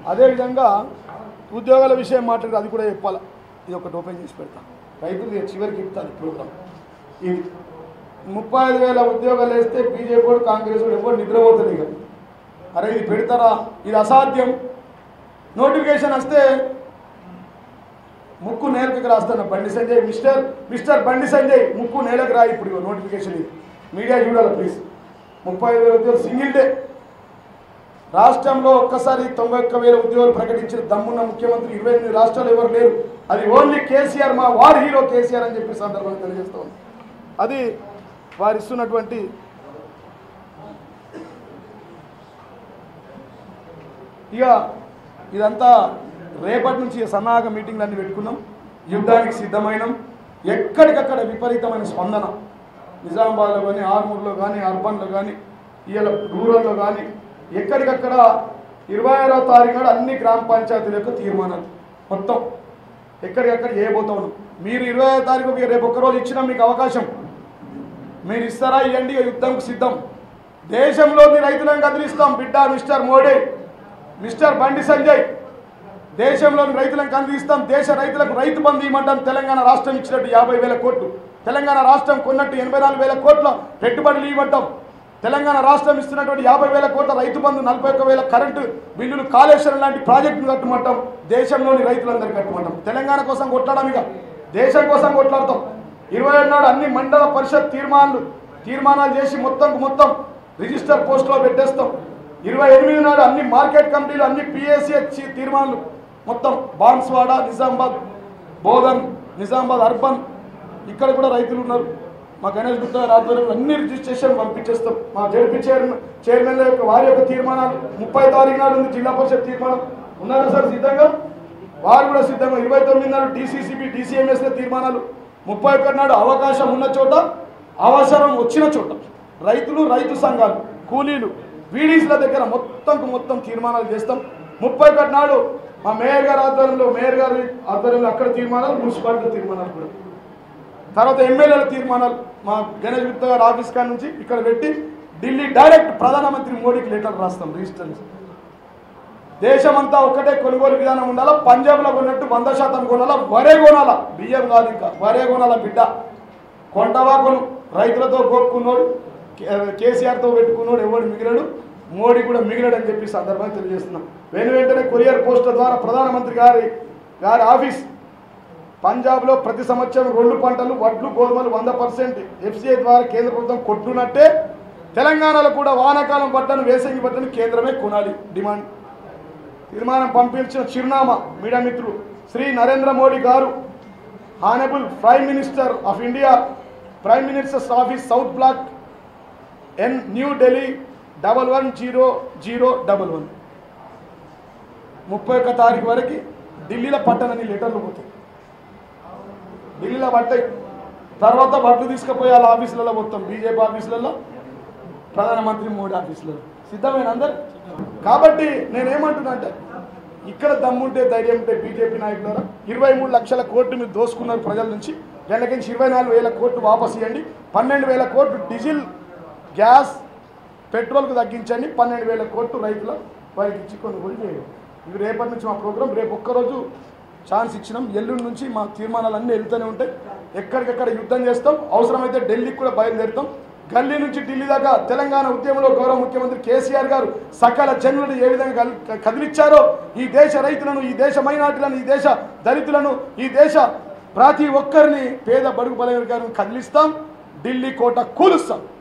అదేవిధంగా ఉద్యోగాల విషయం మాట్లాడి అది కూడా చెప్పాలి ఇది ఒకటి ఓపెన్ చేసి పెడతా రైతులు ఇక చివరికి ఇస్తాను ప్రోగ్రామ్ ఇది ముప్పై ఐదు వేల ఉద్యోగాలు వేస్తే బీజేపీ వాడు కాంగ్రెస్ వాడు ఎవరు నిద్రపోతుంది ఇక అరే ఇది పెడతారా ఇది అసాధ్యం నోటిఫికేషన్ వస్తే ముక్కు నేలకు రాస్తాను బండి సంజయ్ మిస్టర్ మిస్టర్ బండి సంజయ్ ముక్కు నేలకు రా ఇప్పుడు ఇగో నోటిఫికేషన్ ఇది మీడియా చూడాలి ప్లీజ్ ముప్పై ఐదు వేల ఉద్యోగాలు సింగిల్ డే రాష్ట్రంలో ఒక్కసారి తొంభై ఒక్క వేల ఉద్యోగాలు ప్రకటించిన దమ్మున్న ముఖ్యమంత్రి ఇరవై ఎనిమిది రాష్ట్రాలు ఎవరు లేరు అది ఓన్లీ కేసీఆర్ మా వార్ హీరో కేసీఆర్ అని చెప్పి సందర్భంగా తెలియజేస్తా ఉంది అది వారు ఇస్తున్నటువంటి ఇక ఇదంతా రేపటి నుంచి సన్నాహక మీటింగ్లు అన్ని పెట్టుకున్నాం యుద్ధానికి సిద్ధమైనాం ఎక్కడికక్కడ విపరీతమైన స్పందన నిజామాబాద్లో కానీ ఆర్మూర్లో కానీ అర్బన్లో కానీ ఇవాళ రూరల్లో కానీ ఎక్కడికక్కడ ఇరవై ఆరో తారీఖు నాడు అన్ని గ్రామ పంచాయతీల యొక్క తీర్మానాలు మొత్తం ఎక్కడికక్కడ చేయబోతా ఉన్నాం మీరు ఇరవై ఐదో తారీఖు మీకు రేపు ఒక్కరోజు ఇచ్చినా మీకు అవకాశం మీరు ఇస్తారా ఇవ్వండి యుద్ధంకు సిద్ధం దేశంలోని రైతులను కదిలిస్తాం బిడ్డ మిస్టర్ మోడీ మిస్టర్ బండి సంజయ్ దేశంలోని రైతులను కదిలిస్తాం దేశ రైతులకు రైతు బంధు ఇవ్వమంటాం తెలంగాణ రాష్ట్రం ఇచ్చినట్టు యాభై వేల కోట్లు తెలంగాణ రాష్ట్రం కొన్నట్టు ఎనభై నాలుగు వేల కోట్ల పెట్టుబడులు ఇవ్వటం తెలంగాణ రాష్ట్రం ఇస్తున్నటువంటి యాభై వేల కోట్ల రైతు బంధు నలభై ఒక్క వేల కరెంటు బిల్లులు కాళేశ్వరం లాంటి ప్రాజెక్టులు కట్టమంటాం దేశంలోని రైతులందరికీ కట్టమంటాం తెలంగాణ కోసం కొట్లాడడం ఇక దేశం కోసం కొట్లాడతాం ఇరవై ఏడు నాడు అన్ని మండల పరిషత్ తీర్మానాలు తీర్మానాలు చేసి మొత్తంకు మొత్తం రిజిస్టర్ పోస్టులో పెట్టేస్తాం ఇరవై ఎనిమిది నాడు అన్ని మార్కెట్ కమిటీలు అన్ని పిఎస్సి తీర్మానాలు మొత్తం బాన్స్వాడ నిజామాబాద్ బోధన్ నిజామాబాద్ అర్బన్ ఇక్కడ కూడా రైతులు ఉన్నారు మా గణేష్ గుప్తా గారి ఆధ్వర్యంలో అన్ని రిజిస్ట్రేషన్ పంపించేస్తాం మా జడ్పీ చైర్మన్ చైర్మన్ల యొక్క వారి యొక్క తీర్మానాలు ముప్పై తారీఖు నాడు ఉంది జిల్లా పరిషత్ తీర్మానం ఉన్నారా సార్ సిద్ధంగా వారు కూడా సిద్ధంగా ఇరవై తొమ్మిది నాడు డీసీసీబీ డీసీఎంఎస్ల తీర్మానాలు ముప్పై ఒకటి నాడు అవకాశం ఉన్న చోట అవసరం వచ్చిన చోట రైతులు రైతు సంఘాలు కూలీలు వీడీస్ల దగ్గర మొత్తంకు మొత్తం తీర్మానాలు చేస్తాం ముప్పై ఒకటి నాడు మా మేయర్ గారి ఆధ్వర్యంలో మేయర్ గారి ఆధ్వర్యంలో అక్కడ తీర్మానాలు మున్సిపాలిటీ తీర్మానాలు కూడా తర్వాత ఎమ్మెల్యేల తీర్మానాలు మా గణేష్ గుప్తా గారి ఆఫీస్ కాడ నుంచి ఇక్కడ పెట్టి ఢిల్లీ డైరెక్ట్ ప్రధానమంత్రి మోడీకి లెటర్ రాస్తాం రిజిస్టర్ చేసి. దేశమంతా ఒక్కటే కొనుగోలు విధానం ఉండాలా పంజాబ్లో కొన్నట్టు వంద శాతం కొనాలా వరే కొనాల బియ్యం కాదు ఇంకా వరే కొనాల బిడ్డ కొంటవా కొను రైతులతో గోక్కున్నోడు కే- కేసీఆర్తో పెట్టుకున్నోడు ఎవడు మిగిలాడు మోడీ కూడా మిగిలాడు అని చెప్పి సందర్భంగా తెలియజేస్తున్నాం వెను వెంటనే కొరియర్ పోస్టుల ద్వారా ప్రధానమంత్రి గారి గారి ఆఫీస్ పంజాబ్లో ప్రతి సంవత్సరం రెండు పంటలు వడ్లు గోధుమలు వంద పర్సెంట్ ఎఫ్సిఐ ద్వారా కేంద్ర ప్రభుత్వం కొట్టునట్టే తెలంగాణలో కూడా వానాకాలం పట్టను వేసంగి పట్టను కేంద్రమే కొనాలి డిమాండ్ తీర్మానం పంపించిన చిరునామా మీడియా మిత్రులు Shri Narendra Modi garu honourable prime minister of India prime minister's office south block ఎన్ new Delhi double one zero zero double one ముప్పై ఒక్క తారీఖు వరకు ఢిల్లీలో పట్టనని లెటర్లు పోతాయి ఢిల్లీలో పట్టాయి తర్వాత బట్టలు తీసుకుపోయి వాళ్ళ ఆఫీసులలో మొత్తం బీజేపీ ఆఫీసులలో ప్రధానమంత్రి మోడీ ఆఫీసులలో సిద్ధమైన అందరు కాబట్టి నేనేమంటున్నా అంటే ఇక్కడ దమ్ముంటే ధైర్యం ఉంటే బీజేపీ నాయకులారా ఇరవై మూడు లక్షల కోట్లు మీరు దోసుకున్నారు ప్రజల నుంచి గంటకించి ఇరవై నాలుగు వేల కోట్లు వాపస్ ఇవ్వండి పన్నెండు వేల కోట్లు డీజిల్ గ్యాస్ పెట్రోల్కు తగ్గించండి పన్నెండు వేల కోట్లు రైతుల వారికి ఇచ్చి కొనుగోలు చేయండి ఇవి రేపటి నుంచి మా ప్రోగ్రాం రేపు ఒక్కరోజు ఛాన్స్ ఇచ్చినాం ఎల్లుండి నుంచి మా తీర్మానాలు అన్నీ వెళ్తూనే ఉంటాయి ఎక్కడికెక్కడ యుద్ధం చేస్తాం అవసరమైతే ఢిల్లీకి కూడా బయలుదేరుతాం గల్లీ నుంచి ఢిల్లీ దాకా తెలంగాణ ఉద్యమంలో గౌరవ ముఖ్యమంత్రి కేసీఆర్ గారు సకల జనులను ఏ విధంగా కల్- కదిలిచ్చారో ఈ దేశ రైతులను ఈ దేశ మైనార్టీలను ఈ దేశ దళితులను ఈ దేశ ప్రతి ఒక్కరిని పేద బడుగు బలైన గారిని కదిలిస్తాం ఢిల్లీ కోట కూలుస్తాం